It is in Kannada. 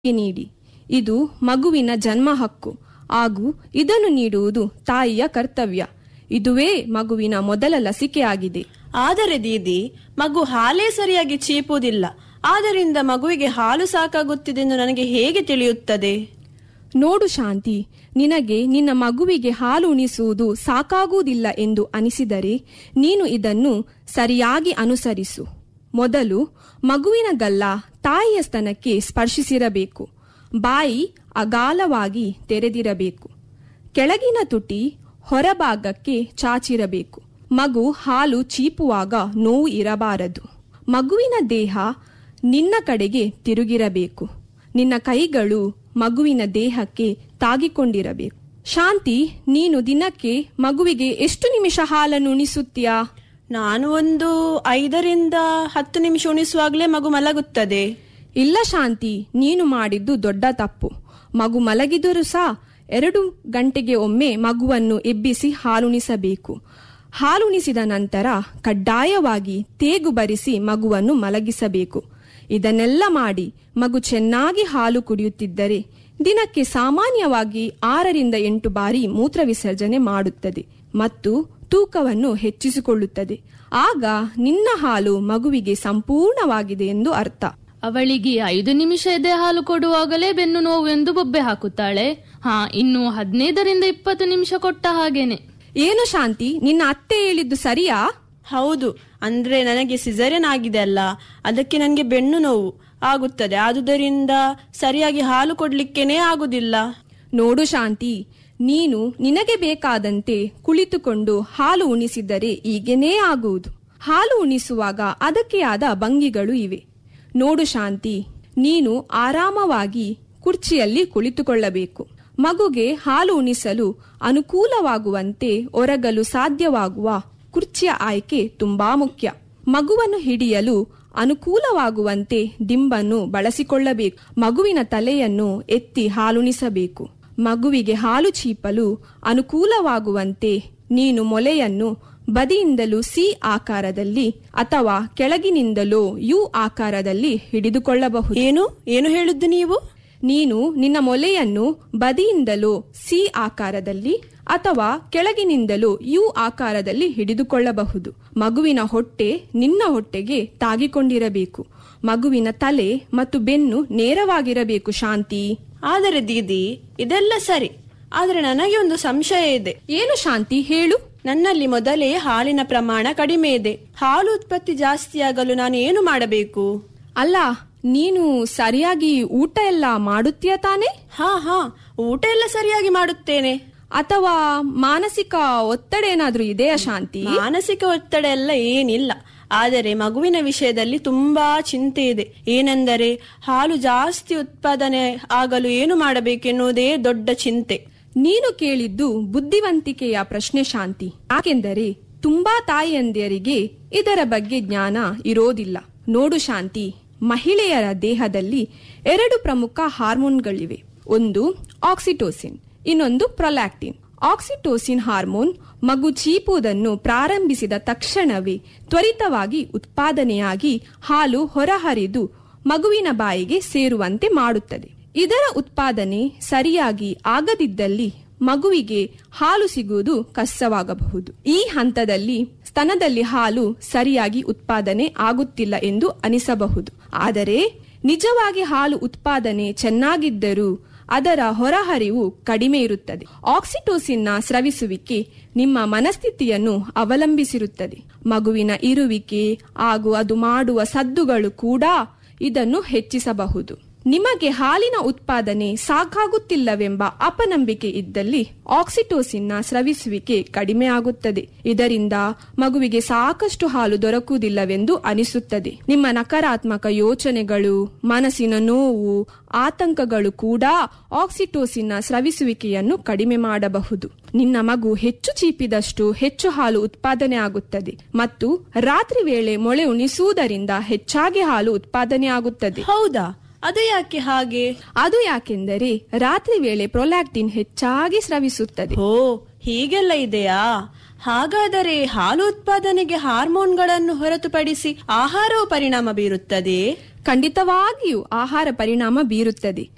ನೀಡಿ ಇದು ಮಗುವಿನ ಜನ್ಮ ಹಕ್ಕು ಹಾಗೂ ಇದನ್ನು ನೀಡುವುದು ತಾಯಿಯ ಕರ್ತವ್ಯ ಇದುವೇ ಮಗುವಿನ ಮೊದಲ ಲಸಿಕೆಯಾಗಿದೆ ಆದರೆ ದೀದಿ ಮಗು ಹಾಲೇ ಸರಿಯಾಗಿ ಚೀಪುವುದಿಲ್ಲ ಆದ್ದರಿಂದ ಮಗುವಿಗೆ ಹಾಲು ಸಾಕಾಗುತ್ತಿದೆಂದು ನನಗೆ ಹೇಗೆ ತಿಳಿಯುತ್ತದೆ ನೋಡು ಶಾಂತಿ ನಿನಗೆ ನಿನ್ನ ಮಗುವಿಗೆ ಹಾಲು ಉಣಿಸುವುದು ಸಾಕಾಗುವುದಿಲ್ಲ ಎಂದು ಅನಿಸಿದರೆ ನೀನು ಇದನ್ನು ಸರಿಯಾಗಿ ಅನುಸರಿಸು ಮೊದಲು ಮಗುವಿನ ಗಲ್ಲ ತಾಯಿಯ ಸ್ತನಕ್ಕೆ ಸ್ಪರ್ಶಿಸಿರಬೇಕು ಬಾಯಿ ಅಗಾಲವಾಗಿ ತೆರೆದಿರಬೇಕು ಕೆಳಗಿನ ತುಟಿ ಹೊರಭಾಗಕ್ಕೆ ಚಾಚಿರಬೇಕು ಮಗು ಹಾಲು ಚೀಪುವಾಗ ನೋವು ಇರಬಾರದು ಮಗುವಿನ ದೇಹ ನಿನ್ನ ಕಡೆಗೆ ತಿರುಗಿರಬೇಕು ನಿನ್ನ ಕೈಗಳು ಮಗುವಿನ ದೇಹಕ್ಕೆ ತಾಗಿಕೊಂಡಿರಬೇಕು ಶಾಂತಿ ನೀನು ದಿನಕ್ಕೆ ಮಗುವಿಗೆ ಎಷ್ಟು ನಿಮಿಷ ಹಾಲನ್ನು ಉಣಿಸುತ್ತೀಯಾ ನಾನು ಒಂದು ಐದರಿಂದ ಹತ್ತು ನಿಮಿಷ ಉಣಿಸುವಾಗಲೇ ಮಗು ಮಲಗುತ್ತದೆ ಇಲ್ಲ ಶಾಂತಿ ನೀನು ಮಾಡಿದ್ದು ದೊಡ್ಡ ತಪ್ಪು ಮಗು ಮಲಗಿದರೂ ಸಹ ಎರಡು ಗಂಟೆಗೆ ಒಮ್ಮೆ ಮಗುವನ್ನು ಎಬ್ಬಿಸಿ ಹಾಲುಣಿಸಬೇಕು ಹಾಲುಣಿಸಿದ ನಂತರ ಕಡ್ಡಾಯವಾಗಿ ತೇಗು ಬರಿಸಿ ಮಗುವನ್ನು ಮಲಗಿಸಬೇಕು ಇದನ್ನೆಲ್ಲ ಮಾಡಿ ಮಗು ಚೆನ್ನಾಗಿ ಹಾಲು ಕುಡಿಯುತ್ತಿದ್ದರೆ ದಿನಕ್ಕೆ ಸಾಮಾನ್ಯವಾಗಿ ಆರರಿಂದ ಎಂಟು ಬಾರಿ ಮೂತ್ರ ವಿಸರ್ಜನೆ ಮಾಡುತ್ತದೆ ಮತ್ತು ತೂಕವನ್ನು ಹೆಚ್ಚಿಸಿಕೊಳ್ಳುತ್ತದೆ ಆಗ ನಿನ್ನ ಹಾಲು ಮಗುವಿಗೆ ಸಂಪೂರ್ಣವಾಗಿದೆ ಎಂದು ಅರ್ಥ ಅವಳಿಗೆ ಐದು ನಿಮಿಷ ಎದೆ ಹಾಲು ಕೊಡುವಾಗಲೇ ಬೆನ್ನು ನೋವು ಎಂದು ಬೊಬ್ಬೆ ಹಾಕುತ್ತಾಳೆ ಹಾ ಇನ್ನು ಹದಿನೈದರಿಂದ ಇಪ್ಪತ್ತು ನಿಮಿಷ ಕೊಟ್ಟ ಹಾಗೇನೆ ಏನು ಶಾಂತಿ ನಿನ್ನ ಅತ್ತೆ ಹೇಳಿದ್ದು ಸರಿಯಾ ಹೌದು ಅಂದ್ರೆ ನನಗೆ ಸಿಸರಿಯನ್ ಆಗಿದೆ ಅಲ್ಲ ಅದಕ್ಕೆ ನನಗೆ ಬೆನ್ನು ನೋವು ಆಗುತ್ತದೆ ಆದುದರಿಂದ ಸರಿಯಾಗಿ ಹಾಲು ಕೊಡ್ಲಿಕ್ಕೇನೆ ಆಗುದಿಲ್ಲ ನೋಡು ಶಾಂತಿ ನೀನು ನಿನಗೆ ಬೇಕಾದಂತೆ ಕುಳಿತುಕೊಂಡು ಹಾಲು ಉಣಿಸಿದರೆ ಈಗೇನೇ ಆಗುವುದು ಹಾಲು ಉಣಿಸುವಾಗ ಅದಕ್ಕೆ ಆದ ಭಂಗಿಗಳು ಇವೆ ನೋಡು ಶಾಂತಿ ನೀನು ಆರಾಮವಾಗಿ ಕುರ್ಚಿಯಲ್ಲಿ ಕುಳಿತುಕೊಳ್ಳಬೇಕು ಮಗುಗೆ ಹಾಲು ಉಣಿಸಲು ಅನುಕೂಲವಾಗುವಂತೆ ಒರಗಲು ಸಾಧ್ಯವಾಗುವ ಕುರ್ಚಿಯ ಆಯ್ಕೆ ತುಂಬಾ ಮುಖ್ಯ ಮಗುವನ್ನು ಹಿಡಿಯಲು ಅನುಕೂಲವಾಗುವಂತೆ ದಿಂಬನ್ನು ಬಳಸಿಕೊಳ್ಳಬೇಕು ಮಗುವಿನ ತಲೆಯನ್ನು ಎತ್ತಿ ಹಾಲುಣಿಸಬೇಕು ಮಗುವಿಗೆ ಹಾಲು ಚೀಪಲು ಅನುಕೂಲವಾಗುವಂತೆ ನೀನು ಮೊಲೆಯನ್ನು ಬದಿಯಿಂದಲೂ ಸಿ ಆಕಾರದಲ್ಲಿ ಅಥವಾ ಕೆಳಗಿನಿಂದಲೂ ಯು ಆಕಾರದಲ್ಲಿ ಹಿಡಿದುಕೊಳ್ಳಬಹುದು ಏನು ಏನು ಹೇಳಿದ್ದು ನೀವು ನೀನು ನಿನ್ನ ಮೊಲೆಯನ್ನು ಬದಿಯಿಂದಲೂ ಸಿ ಆಕಾರದಲ್ಲಿ ಅಥವಾ ಕೆಳಗಿನಿಂದಲೂ ಯು ಆಕಾರದಲ್ಲಿ ಹಿಡಿದುಕೊಳ್ಳಬಹುದು ಮಗುವಿನ ಹೊಟ್ಟೆ ನಿನ್ನ ಹೊಟ್ಟೆಗೆ ತಾಗಿಕೊಂಡಿರಬೇಕು ಮಗುವಿನ ತಲೆ ಮತ್ತು ಬೆನ್ನು ನೇರವಾಗಿರಬೇಕು ಶಾಂತಿ ಆದರೆ ದೀದಿ ಇದೆಲ್ಲ ಸರಿ ಆದರೆ ನನಗೆ ಒಂದು ಸಂಶಯ ಇದೆ ಏನು ಶಾಂತಿ ಹೇಳು ನನ್ನಲ್ಲಿ ಮೊದಲೇ ಹಾಲಿನ ಪ್ರಮಾಣ ಕಡಿಮೆ ಇದೆ ಹಾಲು ಉತ್ಪತ್ತಿ ಜಾಸ್ತಿಯಾಗಲು ನಾನು ಏನು ಮಾಡಬೇಕು ಅಲ್ಲ ನೀನು ಸರಿಯಾಗಿ ಊಟ ಎಲ್ಲ ಮಾಡುತ್ತೀಯ ತಾನೆ ಹಾ ಹಾ ಊಟ ಎಲ್ಲ ಸರಿಯಾಗಿ ಮಾಡುತ್ತೇನೆ ಅಥವಾ ಮಾನಸಿಕ ಒತ್ತಡ ಏನಾದ್ರೂ ಇದೆಯಾ ಶಾಂತಿ ಮಾನಸಿಕ ಒತ್ತಡ ಎಲ್ಲ ಏನಿಲ್ಲ ಆದರೆ ಮಗುವಿನ ವಿಷಯದಲ್ಲಿ ತುಂಬಾ ಚಿಂತೆ ಇದೆ ಏನೆಂದರೆ ಹಾಲು ಜಾಸ್ತಿ ಉತ್ಪಾದನೆ ಆಗಲು ಏನು ಮಾಡಬೇಕೆನ್ನುವುದೇ ದೊಡ್ಡ ಚಿಂತೆ ನೀನು ಕೇಳಿದ್ದು ಬುದ್ಧಿವಂತಿಕೆಯ ಪ್ರಶ್ನೆ ಶಾಂತಿ ಯಾಕೆಂದರೆ ತುಂಬಾ ತಾಯಿಯಂದಿಯರಿಗೆ ಇದರ ಬಗ್ಗೆ ಜ್ಞಾನ ಇರೋದಿಲ್ಲ ನೋಡು ಶಾಂತಿ ಮಹಿಳೆಯರ ದೇಹದಲ್ಲಿ ಎರಡು ಪ್ರಮುಖ ಹಾರ್ಮೋನ್ಗಳಿವೆ ಒಂದು ಆಕ್ಸಿಟೋಸಿನ್ ಇನ್ನೊಂದು ಪ್ರೊಲ್ಯಾಕ್ಟಿನ್ ಆಕ್ಸಿಟೋಸಿನ್ ಹಾರ್ಮೋನ್ ಮಗು ಚೀಪುವುದನ್ನು ಪ್ರಾರಂಭಿಸಿದ ತಕ್ಷಣವೇ ತ್ವರಿತವಾಗಿ ಉತ್ಪಾದನೆಯಾಗಿ ಹಾಲು ಹೊರಹರಿದು ಮಗುವಿನ ಬಾಯಿಗೆ ಸೇರುವಂತೆ ಮಾಡುತ್ತದೆ ಇದರ ಉತ್ಪಾದನೆ ಸರಿಯಾಗಿ ಆಗದಿದ್ದಲ್ಲಿ ಮಗುವಿಗೆ ಹಾಲು ಸಿಗುವುದು ಕಷ್ಟವಾಗಬಹುದು ಈ ಹಂತದಲ್ಲಿ ಸ್ತನದಲ್ಲಿ ಹಾಲು ಸರಿಯಾಗಿ ಉತ್ಪಾದನೆ ಆಗುತ್ತಿಲ್ಲ ಎಂದು ಅನಿಸಬಹುದು ಆದರೆ ನಿಜವಾಗಿ ಹಾಲು ಉತ್ಪಾದನೆ ಚೆನ್ನಾಗಿದ್ದರೂ ಅದರ ಹೊರಹರಿವು ಕಡಿಮೆ ಇರುತ್ತದೆ ಆಕ್ಸಿಟೋಸಿನ್ನ ಸ್ರವಿಸುವಿಕೆ ನಿಮ್ಮ ಮನಸ್ಥಿತಿಯನ್ನು ಅವಲಂಬಿಸಿರುತ್ತದೆ ಮಗುವಿನ ಇರುವಿಕೆ ಹಾಗೂ ಅದು ಮಾಡುವ ಸದ್ದುಗಳು ಕೂಡ ಇದನ್ನು ಹೆಚ್ಚಿಸಬಹುದು ನಿಮಗೆ ಹಾಲಿನ ಉತ್ಪಾದನೆ ಸಾಕಾಗುತ್ತಿಲ್ಲವೆಂಬ ಅಪನಂಬಿಕೆ ಇದ್ದಲ್ಲಿ ಆಕ್ಸಿಟೋಸಿನ್ನ ಸ್ರವಿಸುವಿಕೆ ಕಡಿಮೆ ಆಗುತ್ತದೆ ಇದರಿಂದ ಮಗುವಿಗೆ ಸಾಕಷ್ಟು ಹಾಲು ದೊರಕುವುದಿಲ್ಲವೆಂದು ಅನಿಸುತ್ತದೆ ನಿಮ್ಮ ನಕಾರಾತ್ಮಕ ಯೋಚನೆಗಳು ಮನಸ್ಸಿನ ನೋವು ಆತಂಕಗಳು ಕೂಡ ಆಕ್ಸಿಟೋಸಿನ್ನ ಸ್ರವಿಸುವಿಕೆಯನ್ನು ಕಡಿಮೆ ಮಾಡಬಹುದು ನಿನ್ನ ಮಗು ಹೆಚ್ಚು ಚೀಪಿದಷ್ಟು ಹೆಚ್ಚು ಹಾಲು ಉತ್ಪಾದನೆ ಆಗುತ್ತದೆ ಮತ್ತು ರಾತ್ರಿ ವೇಳೆ ಮೊಳೆ ಉಣಿಸುವುದರಿಂದ ಹೆಚ್ಚಾಗಿ ಹಾಲು ಉತ್ಪಾದನೆ ಆಗುತ್ತದೆ ಹೌದಾ ಅದು ಯಾಕೆ ಹಾಗೆ ಅದು ಯಾಕೆಂದರೆ ರಾತ್ರಿ ವೇಳೆ ಪ್ರೊಲ್ಯಾಕ್ಟಿನ್ ಹೆಚ್ಚಾಗಿ ಸ್ರವಿಸುತ್ತದೆ ಹೋ ಹೀಗೆಲ್ಲ ಇದೆಯಾ ಹಾಗಾದರೆ ಹಾಲು ಉತ್ಪಾದನೆಗೆ ಹಾರ್ಮೋನ್ಗಳನ್ನು ಹೊರತುಪಡಿಸಿ ಆಹಾರವು ಪರಿಣಾಮ ಬೀರುತ್ತದೆ ಖಂಡಿತವಾಗಿಯೂ ಆಹಾರ ಪರಿಣಾಮ ಬೀರುತ್ತದೆ